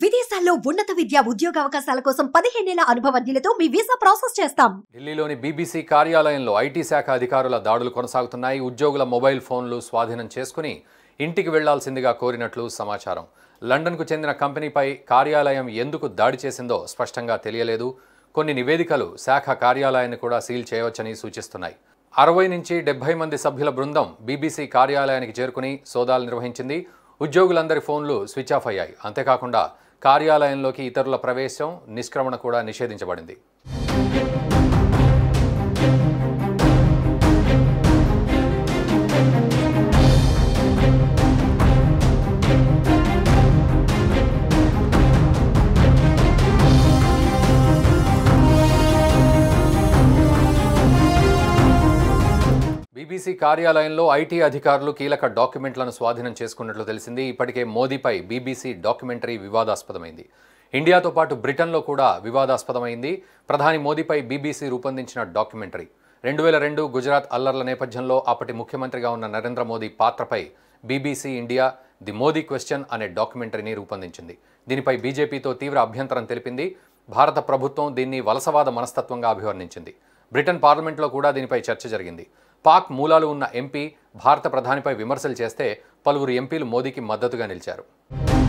విదేశాల్లో ఉన్నత విద్య ఉద్యోగ అవకాశాల కోసం పదిహేనేళ్ల అనుభవజ్ఞులతో మీ వీసా ప్రాసెస్ చేస్తాం ఢిల్లీలోని బీబీసీ కార్యాలయంలో ఐటీ శాఖ అధికారుల దాడులు కొనసాగుతున్నాయి ఉద్యోగుల మొబైల్ ఫోన్లు స్వాధీనం చేసుకుని ఇంటికి వెళ్లాల్సిందిగా కోరినట్లు సమాచారం లండన్కు చెందిన కంపెనీపై కార్యాలయం ఎందుకు దాడి చేసిందో స్పష్టంగా తెలియలేదు కొన్ని నివేదికలు శాఖ కార్యాలయాన్ని కూడా సీల్ చేయవచ్చని సూచిస్తున్నాయి అరవై నుంచి డెబ్బై మంది సభ్యుల బృందం బీబీసీ కార్యాలయానికి చేరుకుని సోదాలు నిర్వహించింది ఉద్యోగులందరి ఫోన్లు స్విచ్ ఆఫ్ అయ్యాయి అంతేకాకుండా కార్యాలయంలోకి ఇతరుల ప్రవేశం నిష్క్రమణ కూడా నిషేధించబడింది బీబీసీ కార్యాలయంలో ఐటీ అధికారులు కీలక డాక్యుమెంట్లను స్వాధీనం చేసుకున్నట్లు తెలిసింది ఇప్పటికే మోదీపై బీబీసీ డాక్యుమెంటరీ వివాదాస్పదమైంది ఇండియాతో పాటు బ్రిటన్లో కూడా వివాదాస్పదమైంది ప్రధాని మోదీపై బీబీసీ రూపొందించిన డాక్యుమెంటరీ రెండు వేల రెండు గుజరాత్ అల్లర్ల నేపథ్యంలో అప్పటి ముఖ్యమంత్రిగా ఉన్న నరేంద్ర మోదీ పాత్రపై BBC India the Modi question అనే డాక్యుమెంటరీని రూపొందించింది దీనిపై బీజేపీతో తీవ్ర అభ్యంతరం తెలిపింది భారత ప్రభుత్వం దీన్ని వలసవాద మనస్తత్వంగా అభివర్ణించింది బ్రిటన్ పార్లమెంట్లో కూడా దీనిపై చర్చ జరిగింది పాక్ మూలాలు ఉన్న ఎంపీ భారత ప్రధానిపై విమర్శలు చేస్తే పలువురు ఎంపీలు మోదీకి మద్దతుగా నిలిచారు